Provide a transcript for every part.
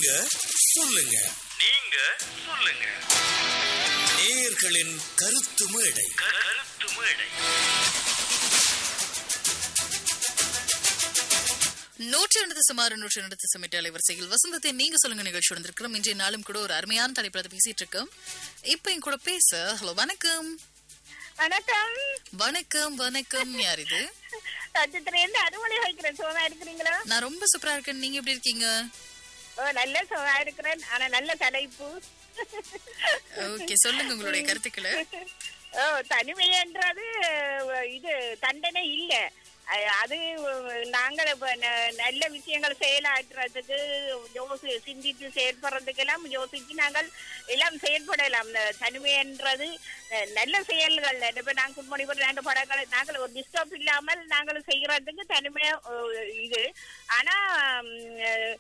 சொல்லுங்க நீங்க சொல்லுங்க நேயர்களின் கருத்து மேடை க- கருத்து மேடை நூற்றி ரெண்டு சுமார் நூற்றி ரெண்டு சமிட்ட அலைவரிசையில் வசந்தத்தை நீங்க சொல்லுங்க நிகழ்ச்சி வந்திருக்கிறோம் இன்றைய நாளும் கூட ஒரு அருமையான தலைப்புல பேசிட்டு இருக்கோம் இப்ப என் கூட பேச ஹலோ வணக்கம் வணக்கம் வணக்கம் வணக்கம் யார் இது சட்டத்திலேருந்து அறுவடை வைக்கிறேன் சுகமா இருக்கிறீங்களா நான் ரொம்ப சூப்பரா இருக்கேன் நீங்க எப்படி இருக்கீங்க ஓ நல்ல சுகமா இருக்கிறேன் ஆனா நல்ல தலைப்பு ஓகே சொல்லுங்க உங்களுடைய கருத்துக்களை ஓ தனிமைன்றது அஹ், இது தண்டனை இல்ல அஹ், அது அஹ், நாங்கள் இப்ப ந- நல்ல விஷயங்கள் செயலாற்றுறதுக்கு யோசி சிந்தித்து செயல்படுறதுக்கெல்லாம் யோசிச்சு நாங்கள் எல்லாம் செயல்படலாம் இந்த தனிமைன்றது அஹ், நல்ல செயல்கள் இப்ப நாங்கள் குட்மணி போட்டு ரெண்டு படங்கள் நாங்கள் ஒரு டிஸ்டர்ப் இல்லாமல் நாங்கள் செய்யறதுக்கு தனிமை அஹ், இது ஆனா உம், அஹ்,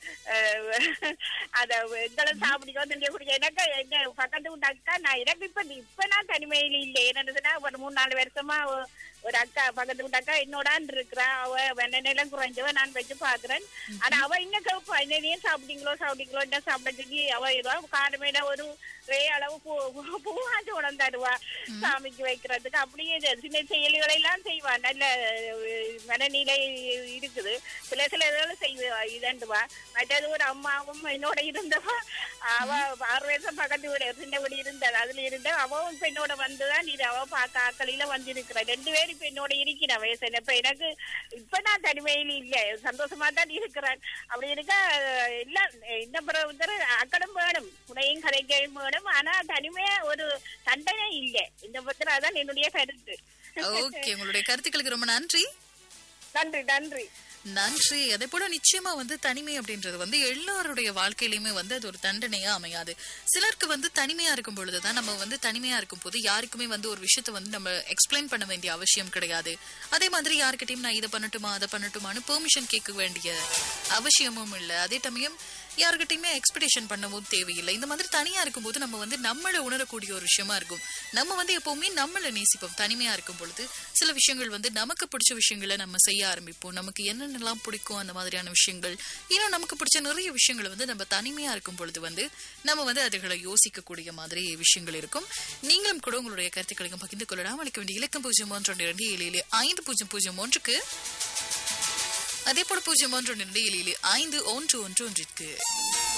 அஹ், அத எங்களை சாப்பிடிக்கோ திண்டிய குடிக்க எனக்கு எங்க பக்கத்து வீட்டு அக்கா நான் எனக்கு இப்ப இப்ப நான் தனிமையில இல்லை என்னதுன்னா ஒரு மூணு நாலு வருஷமா ஒ- ஒரு அக்கா பக்கத்து வீட்டு அக்கா என்னோடான் இருக்கிறா அவ வெண்ணெல்லாம் குறைஞ்சவ நான் வச்சு பாக்குறேன் ஆனா அவ இன்னும் கேப்பா என்னையும் சாப்பிட்டீங்களோ சாப்பிட்டீங்களோ என்ன சாப்பிட சொல்லி அவ ஏதோ காரமேல ஒரு ரே அளவு பூ பூ- பூவாச்சு உடம்பு தருவா சாமிக்கு வைக்கிறதுக்கு அப்படியே இது சின்ன செயல்களை எல்லாம் செய்வா நல்ல அஹ், மனநிலை இருக்குது சில சில இதெல்லாம் செய்வா இதண்டுவா மற்றது ஒரு அம்மாவும் என்னோட இருந்தவா அவ ஆறு வருஷம் பக்கத்து வீடு சின்ன வீடு இருந்தது அதுல இருந்த அவவும் இப்ப என்னோட வந்துதான் இது அவ பார்த்த ஆக்களில வந்திருக்கிறா ரெண்டு பேரும் இப்ப என்னோட இருக்கிற வயசு இப்ப எனக்கு இப்ப நான் தனிமையில் இல்ல சந்தோஷமா தான் இருக்கிறேன் அப்படி இருக்க அஹ், எல்லாம் இந்த பிறகு அக்கடம் வேணும் துணையும் கதைக்கையும் வேணும் ஆனா தனிமையா ஒரு தண்டனை இல்ல இந்த பத்திரம் அதான் என்னுடைய கருத்து ஓகே உங்களுடைய கருத்துக்களுக்கு ரொம்ப நன்றி நன்றி நன்றி நன்றி அதே போல நிச்சயமா வந்து தனிமை அப்படின்றது வந்து எல்லாருடைய வாழ்க்கையிலுமே வந்து அது ஒரு தண்டனையா அமையாது சிலருக்கு வந்து தனிமையா இருக்கும் பொழுதுதான் நம்ம வந்து தனிமையா இருக்கும் போது யாருக்குமே வந்து ஒரு விஷயத்த வந்து நம்ம எக்ஸ்பிளைன் பண்ண வேண்டிய அவசியம் கிடையாது அதே மாதிரி யாருக்கிட்டையும் நான் இதை பண்ணட்டுமா அதை பண்ணட்டுமான்னு பெர்மிஷன் கேட்க வேண்டிய அவசியமும் இல்லை அதே சமயம் யாருக்கிட்டையுமே எக்ஸ்பெக்டேஷன் பண்ணவும் தேவையில்லை இந்த மாதிரி தனியா இருக்கும்போது நம்ம வந்து நம்மளை உணரக்கூடிய ஒரு விஷயமா இருக்கும் நம்ம வந்து எப்பவுமே நம்மளை நேசிப்போம் தனிமையா இருக்கும் பொழுது சில விஷயங்கள் வந்து நமக்கு பிடிச்ச விஷயங்களை நம்ம செய்ய ஆரம்பிப்போம் நமக்கு என்னென்னலாம் பிடிக்கும் அந்த மாதிரியான விஷயங்கள் இன்னும் நமக்கு பிடிச்ச நிறைய விஷயங்களை வந்து நம்ம தனிமையா இருக்கும் பொழுது வந்து நம்ம வந்து அதுகளை யோசிக்கக்கூடிய மாதிரி விஷயங்கள் இருக்கும் நீங்களும் கூட உங்களுடைய கருத்துக்களையும் பகிர்ந்து கொள்ளலாம் அளிக்க வேண்டிய இலக்கம் பூஜ்ஜியம் ஒன்று ரெண்டு இரண்டு ஏழு ஏழு ஐந்து பூஜ்ஜியம் பூஜ்ஜியம் ஒன்றுக்கு அதே போல பூஜ்ஜியம் ஒன்று ரெண்டு ஏழு ஏழு ஐந்து ஒன்று ஒன்று ஒன்றிற்கு